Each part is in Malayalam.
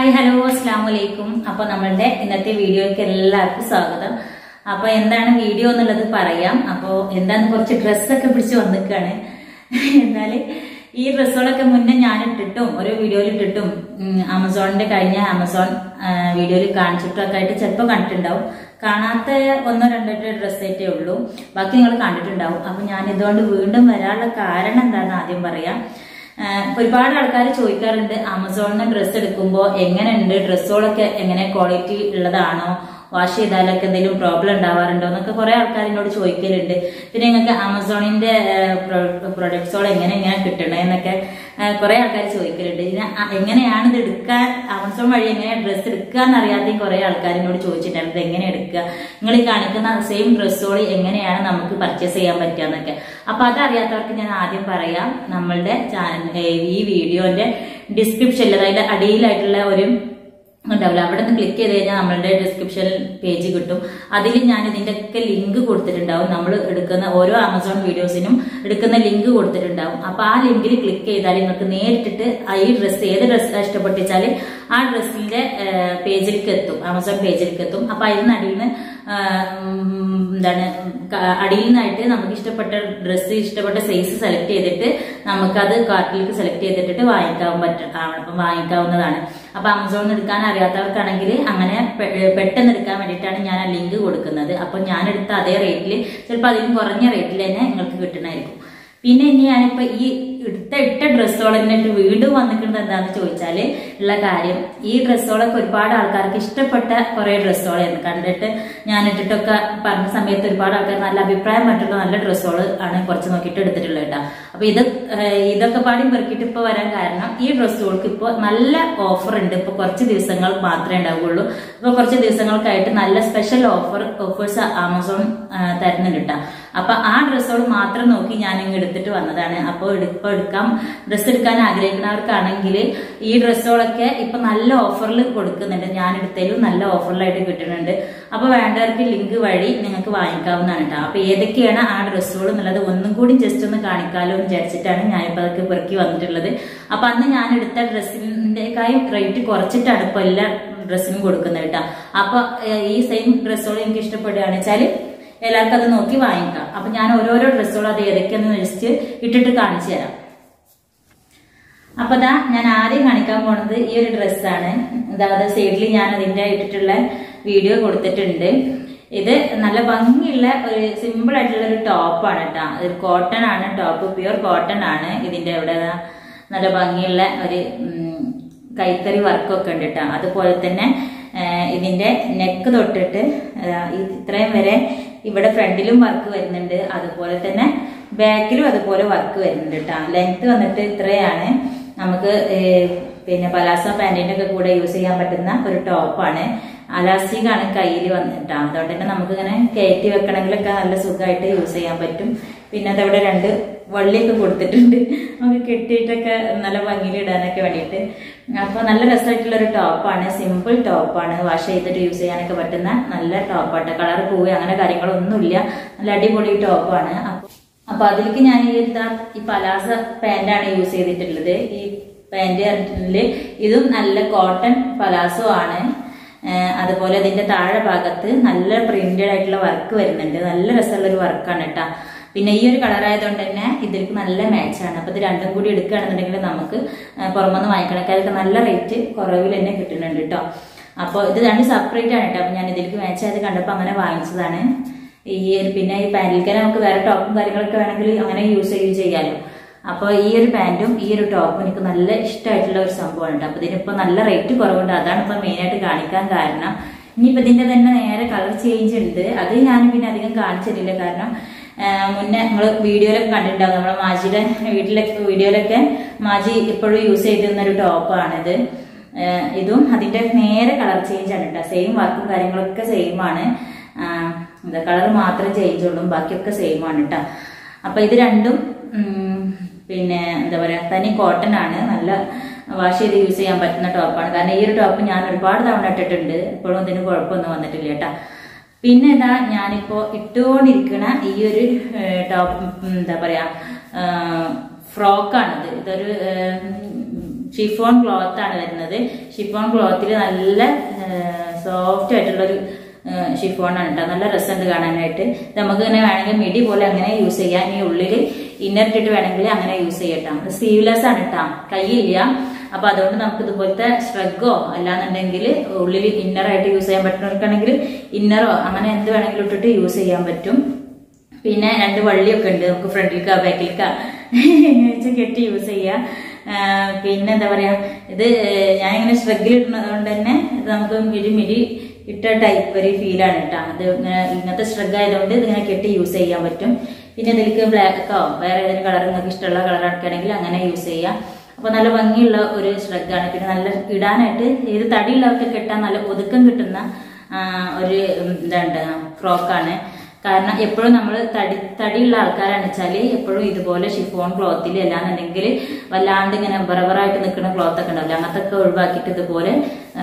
ഹലോ അസ്സാം വലൈക്കും അപ്പൊ നമ്മളുടെ ഇന്നത്തെ വീഡിയോയ്ക്ക് എല്ലാവർക്കും സ്വാഗതം അപ്പൊ എന്താണ് വീഡിയോ എന്നുള്ളത് പറയാം അപ്പൊ എന്താണ് കുറച്ച് ഡ്രസ്സൊക്കെ പിടിച്ച് വന്നിക്കാണ് എന്നാല് ഈ ഡ്രസ്സുകളൊക്കെ മുന്നേ ഞാൻ ഇട്ടിട്ടും ഒരു വീഡിയോയിൽ ഇട്ടിട്ടും ഉം, ആമസോണിന്റെ കഴിഞ്ഞ ആമസോൺ വീഡിയോയിൽ കാണിച്ചിട്ടും ഒക്കെ ആയിട്ട് ചിലപ്പോൾ കണ്ടിട്ടുണ്ടാവും കാണാത്ത ഒന്നോ രണ്ടോ ഡ്രസ്സേറ്റേ ഉള്ളൂ ബാക്കി നിങ്ങൾ കണ്ടിട്ടുണ്ടാവും അപ്പൊ ഞാൻ ഇതുകൊണ്ട് വീണ്ടും വരാനുള്ള കാരണം എന്താണെന്ന് ആദ്യം പറയാം ആഹ് ഒരുപാട് ആൾക്കാർ ചോദിക്കാറുണ്ട് ആമസോണിൽ നിന്ന് ഡ്രസ്സ് എടുക്കുമ്പോൾ എങ്ങനെയുണ്ട് ഡ്രസ്സുകളൊക്കെ എങ്ങനെ ക്വാളിറ്റി ഉള്ളതാണോ വാഷ് ചെയ്താലൊക്കെ എന്തെങ്കിലും പ്രോബ്ലം ഉണ്ടാവാറുണ്ടോ എന്നൊക്കെ കുറെ ആൾക്കാർ എന്നോട് ചോദിക്കലുണ്ട് പിന്നെ നിങ്ങൾക്ക് ആമസോണിന്റെ പ്രൊഡക്ട്സുകൾ എങ്ങനെ എങ്ങനെ കിട്ടണേ എന്നൊക്കെ ആഹ് കുറെ ആൾക്കാർ ചോദിക്കലുണ്ട് ഇതിന് അ- എങ്ങനെയാണ് ഇത് എടുക്കാൻ ആമസോൺ വഴി എങ്ങനെ ഡ്രസ്സ് എടുക്കുക എന്നറിയാതെയും കുറെ ആൾക്കാർ എന്നോട് ചോദിച്ചിട്ടുണ്ട് ഇത് എങ്ങനെ എടുക്കുക നിങ്ങൾ ഈ കാണിക്കുന്ന സെയിം ഡ്രസ്സുകൾ എങ്ങനെയാണ് നമുക്ക് പർച്ചേസ് ചെയ്യാൻ പറ്റുക എന്നൊക്കെ അപ്പൊ അതറിയാത്തവർക്ക് ഞാൻ ആദ്യം പറയാം നമ്മളുടെ ചാനൽ ഈ വീഡിയോന്റെ ഡിസ്ക്രിപ്ഷനിൽ അതായത് അടിയിലായിട്ടുള്ള ഒരു ഉണ്ടാവില്ല അവിടെ നിന്ന് ക്ലിക്ക് ചെയ്ത് കഴിഞ്ഞാൽ നമ്മളുടെ ഡിസ്ക്രിപ്ഷൻ പേജ് കിട്ടും അതിൽ ഞാൻ ഇതിന്റെ ഒക്കെ ലിങ്ക് കൊടുത്തിട്ടുണ്ടാവും നമ്മൾ എടുക്കുന്ന ഓരോ ആമസോൺ വീഡിയോസിനും എടുക്കുന്ന ലിങ്ക് കൊടുത്തിട്ടുണ്ടാവും അപ്പൊ ആ ലിങ്കിൽ ക്ലിക്ക് ചെയ്താൽ നിങ്ങൾക്ക് നേരിട്ടിട്ട് ആ ഈ ഡ്രസ്സ് ഏത് ഡ്രസ്സ് ഇഷ്ടപ്പെട്ടിച്ചാൽ ആ ഡ്രസ്സിന്റെ പേജിലേക്ക് എത്തും ആമസോൺ പേജിലേക്ക് എത്തും അപ്പൊ അതിന് അടിയിൽ നിന്ന് ആ, ഉം, എന്താണ് ക- അടിയിൽ നിന്നായിട്ട് നമുക്ക് ഇഷ്ടപ്പെട്ട ഡ്രസ്സ് ഇഷ്ടപ്പെട്ട സൈസ് സെലക്ട് ചെയ്തിട്ട് നമുക്കത് കാർട്ടിലേക്ക് സെലക്ട് ചെയ്തിട്ട് വാങ്ങിക്കാൻ പറ്റും അപ്പം വാങ്ങിക്കാവുന്നതാണ് അപ്പൊ ആമസോണിൽ എടുക്കാൻ അറിയാത്തവർക്കാണെങ്കിൽ അങ്ങനെ പെ- പെട്ടെന്ന് എടുക്കാൻ വേണ്ടിയിട്ടാണ് ഞാൻ ആ ലിങ്ക് കൊടുക്കുന്നത് അപ്പൊ ഞാൻ എടുത്ത അതേ റേറ്റിൽ ചിലപ്പോൾ അതിലും കുറഞ്ഞ റേറ്റിൽ തന്നെ നിങ്ങൾക്ക് കിട്ടണമായിരിക്കും പിന്നെ ഇനി ഞാനിപ്പോ ഈ എടുത്ത ഇട്ട ഡ്രസ്സുകൾ തന്നെ ഇട്ട് വീണ്ടും വന്നിട്ടുണ്ട് എന്താന്ന് ചോദിച്ചാല് ഉള്ള കാര്യം ഈ ഡ്രസ്സുകളൊക്കെ ഒരുപാട് ആൾക്കാർക്ക് ഇഷ്ടപ്പെട്ട കുറെ ഡ്രസ്സുകളായിരുന്നു കണ്ടിട്ട് ഞാൻ ഇട്ടിട്ടൊക്കെ പറഞ്ഞ സമയത്ത് ഒരുപാട് ആൾക്കാർ നല്ല അഭിപ്രായം പറഞ്ഞിട്ടുള്ള നല്ല ഡ്രസ്സുകൾ ആണ് കുറച്ച് നോക്കിയിട്ട് എടുത്തിട്ടുള്ളത് കേട്ടോ അപ്പൊ ഇത് ഏഹ്, ഇതൊക്കെ പാടി പെറുക്കിയിട്ട് ഇപ്പൊ വരാൻ കാരണം ഈ ഡ്രസ്സുകൾക്ക് ഇപ്പോൾ നല്ല ഓഫർ ഉണ്ട് ഇപ്പൊ കുറച്ച് ദിവസങ്ങൾ മാത്രമേ ഉണ്ടാവുകയുള്ളൂ ഇപ്പൊ കുറച്ച് ദിവസങ്ങൾക്കായിട്ട് നല്ല സ്പെഷ്യൽ ഓഫർ ഓഫേഴ്സ് ആമസോൺ ആ, തരുന്നുണ്ട് കേട്ടോ അപ്പൊ ആ ഡ്രസ്സുകൾ മാത്രം നോക്കി ഞാൻ ഇങ്ങ് എടുത്തിട്ട് വന്നതാണ് അപ്പോൾ ഇപ്പൊ എടുക്കാം ഡ്രസ്സ് എടുക്കാൻ ആഗ്രഹിക്കുന്നവർക്കാണെങ്കിൽ ഈ ഡ്രസ്സുകളൊക്കെ ഇപ്പൊ നല്ല ഓഫറിൽ കൊടുക്കുന്നുണ്ട് ഞാൻ എടുത്തതിലും നല്ല ഓഫറിലായിട്ട് കിട്ടുന്നുണ്ട് അപ്പൊ വേണ്ടവർക്ക് ലിങ്ക് വഴി നിങ്ങൾക്ക് വാങ്ങിക്കാവുന്നതാണ് കേട്ടോ അപ്പൊ ഏതൊക്കെയാണ് ആ ഡ്രസ്സുകൾ എന്നുള്ളത് ഒന്നും കൂടി ജസ്റ്റ് ഒന്ന് കാണിക്കാലോ എന്ന് വിചാരിച്ചിട്ടാണ് ഞാനിപ്പോ അതൊക്കെ പെറുക്കി വന്നിട്ടുള്ളത് അപ്പൊ അന്ന് ഞാൻ എടുത്ത ഡ്രസ്സിന്റെക്കായും റേറ്റ് കുറച്ചിട്ടാണ് ഇപ്പൊ എല്ലാ ഡ്രസ്സിനും കൊടുക്കുന്നത് കേട്ടോ അപ്പൊ ഏഹ്, ഈ സെയിം ഡ്രസ്സുകൾ എനിക്ക് ഇഷ്ടപ്പെടുകയാണെന്ന് വെച്ചാൽ എല്ലാവർക്കും അത് നോക്കി വാങ്ങിക്കാം അപ്പൊ ഞാൻ ഓരോരോ ഡ്രസ്സുകൾ അത് ഏതൊക്കെയെന്ന് ജസ്റ്റ് ഇട്ടിട്ട് കാണിച്ചു തരാം അപ്പൊ ദാ ഞാൻ ആദ്യം കാണിക്കാൻ പോണത് ഈ ഒരു ഡ്രസ്സാണ് അതായത് സൈഡിൽ ഞാൻ അതിന്റെ ഇട്ടിട്ടുള്ള വീഡിയോ കൊടുത്തിട്ടുണ്ട് ഇത് നല്ല ഭംഗിയുള്ള ഒരു സിമ്പിൾ ആയിട്ടുള്ള ഒരു ടോപ്പാണ് കേട്ടോ ഒരു കോട്ടൺ ആണ് ടോപ്പ് പ്യുർ കോട്ടൺ ആണ് ഇതിന്റെ ഇവിടെ ദാ നല്ല ഭംഗിയുള്ള ഒരു ഉം, കൈത്തറി വർക്കൊക്കെ ഉണ്ട് കേട്ടോ അതുപോലെ തന്നെ ആ, ഇതിന്റെ നെക്ക് തൊട്ടിട്ട് ആ, ഈ ഇത്രയും വരെ ഇവിടെ ഫ്രണ്ടിലും വർക്ക് വരുന്നുണ്ട് അതുപോലെ തന്നെ ബാക്കിലും അതുപോലെ വർക്ക് വരുന്നുണ്ട് കേട്ടോ ലെങ്ത് വന്നിട്ട് ഇത്രയാണ് നമുക്ക് ഏ, പിന്നെ പലാസ പാന്റിന്റെ ഒക്കെ കൂടെ യൂസ് ചെയ്യാൻ പറ്റുന്ന ഒരു ടോപ്പാണ് അലാസ്റ്റിക് ആണ് കയ്യിൽ വന്നിട്ടാ അതുകൊണ്ട് തന്നെ നമുക്ക് ഇങ്ങനെ കയറ്റി വെക്കണമെങ്കിലൊക്കെ നല്ല സുഖമായിട്ട് യൂസ് ചെയ്യാൻ പറ്റും പിന്നെ അതവിടെ രണ്ട് വള്ളിയൊക്കെ കൊടുത്തിട്ടുണ്ട് നമുക്ക് കെട്ടിയിട്ടൊക്കെ നല്ല ഭംഗിയിൽ ഇടാനൊക്കെ വേണ്ടിയിട്ട് അപ്പൊ നല്ല രസമായിട്ടുള്ള ഒരു ടോപ്പാണ് സിമ്പിൾ ടോപ്പാണ് വാഷ് ചെയ്തിട്ട് യൂസ് ചെയ്യാനൊക്കെ പറ്റുന്ന നല്ല ടോപ്പാണ് കളർ പോവുക അങ്ങനെ കാര്യങ്ങളൊന്നുമില്ല നല്ല അടിപൊളി ടോപ്പാണ് അപ്പൊ അപ്പൊ അതിലേക്ക് ഞാൻ ഈ ഇതാ ഈ പലാസ പാന്റാണ് യൂസ് ചെയ്തിട്ടുള്ളത് ഈ പാന്റ് പറഞ്ഞിട്ടുണ്ടെങ്കിൽ ഇതും നല്ല കോട്ടൺ പലാസോ ആണ് ഏഹ് അതുപോലെ ഇതിന്റെ താഴെ ഭാഗത്ത് നല്ല പ്രിന്റഡ് ആയിട്ടുള്ള വർക്ക് വരുന്നുണ്ട് നല്ല രസമുള്ള ഒരു വർക്കാണ് കേട്ടോ പിന്നെ ഈ ഒരു കളർ ആയതുകൊണ്ട് തന്നെ ഇതിലേക്ക് നല്ല മാച്ചാണ് അപ്പൊ ഇത് രണ്ടും കൂടി എടുക്കുകയാണെന്നുണ്ടെങ്കിൽ നമുക്ക് ഏഹ് പുറമെന്ന് വാങ്ങിക്കണക്കാർക്ക് നല്ല റേറ്റ് കുറവിൽ തന്നെ കിട്ടുന്നുണ്ട് കേട്ടോ അപ്പോൾ ഇത് രണ്ട് സെപ്പറേറ്റ് ആണ് കേട്ടോ അപ്പൊ ഞാൻ ഇതിലേക്ക് മാച്ച് ആയത് കണ്ടപ്പോൾ അങ്ങനെ വാങ്ങിച്ചതാണ് ഈ ഒരു പിന്നെ ഈ പാന്റിലേക്ക് നമുക്ക് വേറെ ടോപ്പും കാര്യങ്ങളൊക്കെ വേണമെങ്കിൽ അങ്ങനെ യൂസ് ചെയ്യുകയും ചെയ്യാമല്ലോ അപ്പോൾ ഈ ഒരു പാന്റും ഈ ഒരു ടോപ്പും എനിക്ക് നല്ല ഇഷ്ടമായിട്ടുള്ള ഒരു സംഭവമാണ് കേട്ടോ അപ്പൊ ഇതിനിപ്പോ നല്ല റേറ്റ് കുറവുണ്ട് അതാണ് ഇപ്പൊ മെയിൻ ആയിട്ട് കാണിക്കാൻ കാരണം ഇനിയിപ്പോ ഇതിന്റെ തന്നെ നേരെ കളർ ചേഞ്ച് ഉണ്ട് അത് ഞാൻ പിന്നെ അധികം കാണിച്ചിട്ടില്ല കാരണം ആ, മുന്നേ നമ്മൾ വീഡിയോയിലൊക്കെ കണ്ടിട്ടുണ്ടാവും നമ്മുടെ മാജിയുടെ വീട്ടിലൊക്കെ വീഡിയോയിലൊക്കെ മാജി ഇപ്പോഴും യൂസ് ചെയ്തിരുന്ന ഒരു ടോപ്പാണിത് ഏഹ് ഇതും അതിന്റെ നേരെ കളർ ചേഞ്ച് ആണ് കേട്ടോ സെയിം വർക്കും കാര്യങ്ങളൊക്കെ സെയിം ആണ് ആഹ് എന്താ കളർ മാത്രമേ ചേഞ്ച് ഉള്ളൂ ബാക്കിയൊക്കെ സെയിം ആണ് കേട്ടോ അപ്പൊ ഇത് രണ്ടും ഉം, പിന്നെ എന്താ പറയാ തനി കോട്ടൺ ആണ് നല്ല വാഷ് ചെയ്ത് യൂസ് ചെയ്യാൻ പറ്റുന്ന ടോപ്പാണ് കാരണം ഈ ഒരു ടോപ്പ് ഞാൻ ഒരുപാട് തവണ ഇട്ടിട്ടുണ്ട് ഇപ്പോഴും ഇതിന് കുഴപ്പമൊന്നും വന്നിട്ടില്ല കേട്ടോ പിന്നെ ഇതാ ഞാനിപ്പോ ഇട്ടുകൊണ്ടിരിക്കുന്ന ഈ ഒരു ടോപ്പ് എന്താ പറയാ ഫ്രോക്കാണിത് ഇതൊരു ഏഹ്, ഷിഫോൺ ക്ലോത്ത് ആണ് വരുന്നത് ഷിഫോൺ ക്ലോത്തിൽ നല്ല സോഫ്റ്റ് ആയിട്ടുള്ളൊരു ഷിഫോൺ ആണ് കേട്ടോ നല്ല രസമുണ്ട് കാണാനായിട്ട് ഇത് നമുക്ക് ഇങ്ങനെ വേണമെങ്കിൽ മിഡി പോലെ അങ്ങനെ യൂസ് ചെയ്യാം ഈ ഉള്ളിൽ ഇന്നർ ഇട്ടിട്ട് വേണമെങ്കിൽ അങ്ങനെ യൂസ് ചെയ്യട്ടാം സ്ലീവ്ലെസ് ആണ് കേട്ടോ കൈയില്ല അപ്പൊ അതുകൊണ്ട് നമുക്ക് ഇതുപോലത്തെ സ്ട്രഗോ അല്ലാന്നുണ്ടെങ്കിൽ ഉള്ളിൽ ഇന്നറായിട്ട് യൂസ് ചെയ്യാൻ പറ്റുന്നവർക്കാണെങ്കിൽ ഇന്നറോ അങ്ങനെ എന്ത് വേണമെങ്കിലും ഇട്ടിട്ട് യൂസ് ചെയ്യാൻ പറ്റും പിന്നെ രണ്ട് വള്ളിയൊക്കെ ഉണ്ട് നമുക്ക് ഫ്രണ്ടിലേക്കാ ബാക്കിലേക്കാ വെച്ച് കെട്ടി യൂസ് ചെയ്യാം ആ, പിന്നെ എന്താ പറയാ ഇത് ഞാനിങ്ങനെ സ്ട്രഗിൽ ഇടുന്നത് കൊണ്ട് തന്നെ ഇത് നമുക്ക് മിടി മിടി ഇട്ട ടൈപ്പ് ഒരു ഫീലാണ് കേട്ടോ അത് ഇങ്ങനെ ഇങ്ങനത്തെ സ്ട്രഗ് ആയതുകൊണ്ട് ഇതിങ്ങനെ കെട്ടി യൂസ് ചെയ്യാൻ പറ്റും പിന്നെ ഇതിലേക്ക് ബ്ലാക്കോ വേറെ ഏതെങ്കിലും കളർ നിങ്ങൾക്ക് ഇഷ്ടമുള്ള കളർ ആക്കുകയാണെങ്കിൽ അങ്ങനെ യൂസ് ചെയ്യാം അപ്പൊ നല്ല ഭംഗിയുള്ള ഒരു ശ്രദ്ധാണ് പിന്നെ നല്ല ഇടാനായിട്ട് ഏത് തടിയുള്ളവർക്ക് കെട്ടാൻ നല്ല ഒതുക്കം കിട്ടുന്ന ആ, ഒരു ഉം, എന്താണ് ഫ്രോക്കാണ് കാരണം എപ്പോഴും നമ്മൾ തടി തടിയുള്ള ആൾക്കാരാണ് വെച്ചാൽ എപ്പോഴും ഇതുപോലെ ഷിഫോൺ ക്ലോത്തിൽ അല്ലാന്നുണ്ടെങ്കിൽ വല്ലാണ്ട് ഇങ്ങനെ ബറബറായിട്ട് നിൽക്കുന്ന ക്ലോത്ത് ഒക്കെ ഉണ്ടാവില്ല അങ്ങനത്തെ ഒക്കെ ഒഴിവാക്കിയിട്ട് ഇതുപോലെ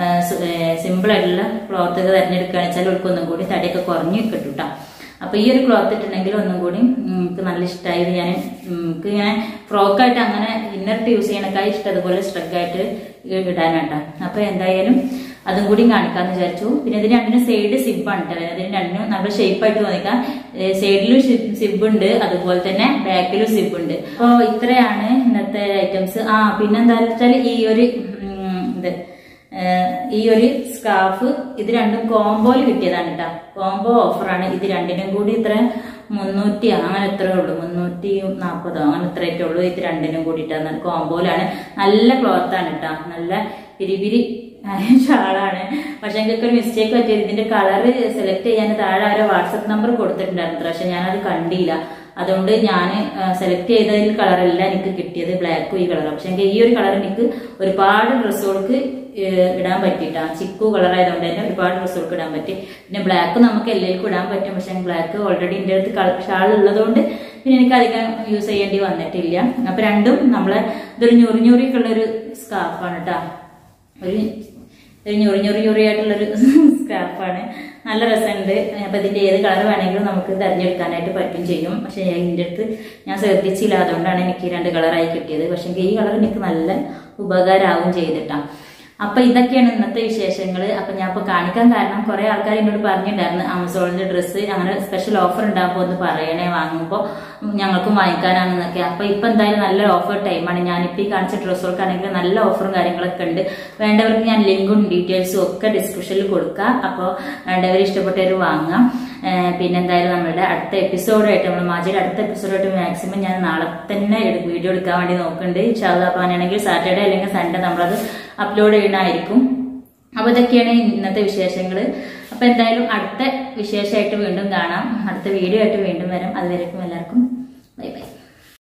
സിമ്പിൾ ആയിട്ടുള്ള ക്ലോത്ത് ഒക്കെ തിരഞ്ഞെടുക്കുകയാണെന്ന് വെച്ചാൽ അവർക്ക് ഒന്നും കൂടി തടിയൊക്കെ കുറഞ്ഞു കിട്ടും കേട്ടോ അപ്പൊ ഈ ഒരു ക്ലോത്ത് ഇട്ടുണ്ടെങ്കിൽ ഒന്നും കൂടി എനിക്ക് നല്ല ഇഷ്ടമായി ഇത് ഞാൻ എനിക്ക് ഇങ്ങനെ ഫ്രോക്കായിട്ട് അങ്ങനെ ഇന്നറിട്ട് യൂസ് ചെയ്യണക്കായി ഇഷ്ടം അതുപോലെ സ്ട്രഗായിട്ട് ഇടാനാട്ടോ അപ്പൊ എന്തായാലും അതും കൂടി കാണിക്കാന്ന് വിചാരിച്ചു പിന്നെ ഇതിന് രണ്ടിനും സൈഡ് സിബാണ് കേട്ടോ അതിന് രണ്ടിനും നല്ല ഷേപ്പായിട്ട് തോന്നിക്കാം സൈഡിലും സിബ് ഉണ്ട് അതുപോലെ തന്നെ ബാക്കിലും സിബ് ഉണ്ട് അപ്പോൾ ഇത്രയാണ് ഇന്നത്തെ ഐറ്റംസ് ആ പിന്നെന്താ വെച്ചാൽ ഈ ഒരു ഉം, ഇത് ഏഹ് ഈ ഒരു സ്കാർഫ് ഇത് രണ്ടും കോംബോയിൽ കിട്ടിയതാണ് കേട്ടോ കോംബോ ഓഫറാണ് ഇത് രണ്ടിനും കൂടി ഇത്ര മുന്നൂറ്റി അങ്ങനെ എത്രയേ ഉള്ളൂ മുന്നൂറ്റി നാൽപ്പതോ അങ്ങനെ ഇത്രയൊക്കെ ഉള്ളൂ ഇത് രണ്ടിനും കൂടിയിട്ടാണ് കോംബോയിലാണ് നല്ല ക്ലോത്ത് ആണ് കേട്ടോ നല്ല പിരിപിരി ഷാളാണ് പക്ഷെ എനിക്ക് ഒരു മിസ്റ്റേക്ക് പറ്റിയത് ഇതിന്റെ കളർ സെലക്ട് ചെയ്യാൻ താഴെ ആരോ വാട്സപ്പ് നമ്പർ കൊടുത്തിട്ടുണ്ടായിരുന്നു പക്ഷെ ഞാനത് കണ്ടില്ല അതുകൊണ്ട് ഞാൻ സെലക്ട് ചെയ്തതിൽ കളറല്ല എനിക്ക് കിട്ടിയത് ബ്ലാക്കും ഈ കളറും പക്ഷെ എനിക്ക് ഈ ഒരു കളർ എനിക്ക് ഒരുപാട് ഡ്രസ്സുകൾക്ക് ഇടാൻ പറ്റിയിട്ടാ ചിക്കു കളർ ആയതുകൊണ്ട് തന്നെ ഒരുപാട് ഡ്രസ്സുകൾക്ക് ഇടാൻ പറ്റി പിന്നെ ബ്ലാക്ക് നമുക്ക് എല്ലാവർക്കും ഇടാൻ പറ്റും പക്ഷെ ബ്ലാക്ക് ഓൾറെഡി എൻ്റെ അടുത്ത് ഷാൾ ഉള്ളതുകൊണ്ട് പിന്നെ എനിക്ക് അധികം യൂസ് ചെയ്യേണ്ടി വന്നിട്ടില്ല അപ്പൊ രണ്ടും നമ്മളെ ഇതൊരു ഞൊറി ഞൊറിയൊക്കെയുള്ള ഒരു സ്കാർഫാണ് കേട്ടോ ഒരു ഒരു ഞൊറി ഞൊറി ഞൊറിയായിട്ടുള്ളൊരു സ്ക്രാപ്പാണ് നല്ല രസമുണ്ട് അപ്പൊ ഇതിന്റെ ഏത് കളർ വേണമെങ്കിലും നമുക്ക് തിരഞ്ഞെടുക്കാനായിട്ട് പറ്റും ചെയ്യും പക്ഷെ ഇതിന്റെ അടുത്ത് ഞാൻ ശ്രദ്ധിച്ചില്ല അതുകൊണ്ടാണ് എനിക്ക് ഈ രണ്ട് കളറായി കിട്ടിയത് പക്ഷെ ഈ കളർ എനിക്ക് നല്ല ഉപകാരമാവും ചെയ്തിട്ടാ അപ്പൊ ഇതൊക്കെയാണ് ഇന്നത്തെ വിശേഷങ്ങൾ അപ്പൊ ഞാൻ ഇപ്പൊ കാണിക്കാൻ കാരണം കുറെ ആൾക്കാർ എന്നോട് പറഞ്ഞിട്ടുണ്ടായിരുന്നു ആമസോണിന്റെ ഡ്രസ്സ് അങ്ങനെ സ്പെഷ്യൽ ഓഫർ ഉണ്ടാകുമ്പോൾ ഒന്ന് പറയണേ വാങ്ങുമ്പോൾ ഞങ്ങൾക്കും വാങ്ങിക്കാനാണെന്നൊക്കെ അപ്പൊ ഇപ്പൊ എന്തായാലും നല്ല ഓഫർ ടൈമാണ് ഞാനിപ്പോ ഈ കാണിച്ച ഡ്രസ്സുകൾക്കാണെങ്കിൽ നല്ല ഓഫറും കാര്യങ്ങളൊക്കെ ഉണ്ട് വേണ്ടവർക്ക് ഞാൻ ലിങ്കും ഡീറ്റെയിൽസും ഒക്കെ ഡിസ്ക്രിപ്ഷനിൽ കൊടുക്കാം അപ്പോൾ വേണ്ടവർ ഇഷ്ടപ്പെട്ടവർ വാങ്ങാം ഏഹ് പിന്നെ എന്തായാലും നമ്മളുടെ അടുത്ത എപ്പിസോഡായിട്ട് നമ്മൾ മാജിയുടെ അടുത്ത എപ്പിസോഡായിട്ട് മാക്സിമം ഞാൻ നാളെ തന്നെ വീഡിയോ എടുക്കാൻ വേണ്ടി നോക്കുന്നുണ്ട് ഇൻഷാല്ല അപ്പോൾ അങ്ങനെയാണെങ്കിൽ സാറ്റർഡേ അല്ലെങ്കിൽ സൺഡേ നമ്മളത് അപ്ലോഡ് ചെയ്യണമായിരിക്കും അപ്പോൾ ഇതൊക്കെയാണ് ഇന്നത്തെ വിശേഷങ്ങൾ അപ്പോൾ എന്തായാലും അടുത്ത വിശേഷമായിട്ട് വീണ്ടും കാണാം അടുത്ത വീഡിയോ ആയിട്ട് വീണ്ടും വരാം അതുവരേക്കും എല്ലാവർക്കും ബൈ ബൈ